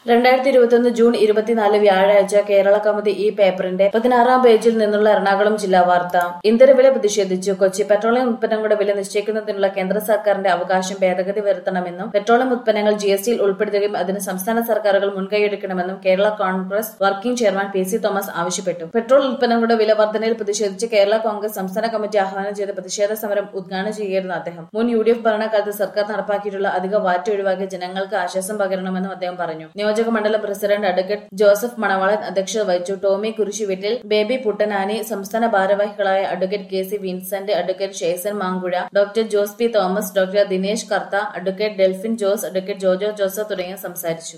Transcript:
രണ്ടായിരത്തി ഇരുപത്തിയൊന്ന് ജൂൺ ഇരുപത്തിനാല് വ്യാഴാഴ്ച കേരള കൗമുദി ഈ പേപ്പറിന്റെ പതിനാറാം പേജിൽ നിന്നുള്ള എറണാകുളം ജില്ലാ വാർത്ത ഇന്ധനവില പ്രതിഷേധിച്ചു കൊച്ചി പെട്രോളിയം ഉൽപ്പന്നങ്ങളുടെ വില നിശ്ചയിക്കുന്നതിനുള്ള കേന്ദ്ര സർക്കാരിന്റെ അവകാശം ഭേദഗതി വരുത്തണമെന്നും പെട്രോളിയം ഉൽപ്പന്നങ്ങൾ ജി എസ് ടിയിൽ ഉൾപ്പെടുത്തുകയും അതിന് സംസ്ഥാന സർക്കാരുകൾ മുൻകൈയെടുക്കണമെന്നും Kerala Congress working chairman P C Thomas ആവശ്യപ്പെട്ടു പെട്രോൾ ഉൽപ്പന്നങ്ങളുടെ വില വർധനയിൽ പ്രതിഷേധിച്ച് കേരള കോൺഗ്രസ് സംസ്ഥാന കമ്മിറ്റി ആഹ്വാനം ചെയ്ത പ്രതിഷേധ സമരം ഉദ്ഘാടനം ചെയ്യുകയായിരുന്നു അദ്ദേഹം മുൻ യു ഡി എഫ് ഭരണകാലത്ത് സർക്കാർ നടപ്പാക്കിയിട്ടുള്ള അധിക വാറ്റ് ഒഴിവാക്കി ജനങ്ങൾക്ക് ആശ്വാസം പകരണമെന്നും അദ്ദേഹം പറഞ്ഞു നിയോജക മണ്ഡലം പ്രസിഡന്റ് അഡ്വക്കേറ്റ് ജോസഫ് മണവാളൻ അധ്യക്ഷത വഹിച്ചു ടോമി കുരിശുവീട്ടിൽ ബേബി പുട്ടനാനി സംസ്ഥാന ഭാരവാഹികളായ advocate K C Vincent advocate Shesan Mankuzha doctor Jose P Thomas doctor Dinesh Kartha advocate Delphin Jose advocate Jojo Joseph തുടങ്ങിയവർ സംസാരിച്ചു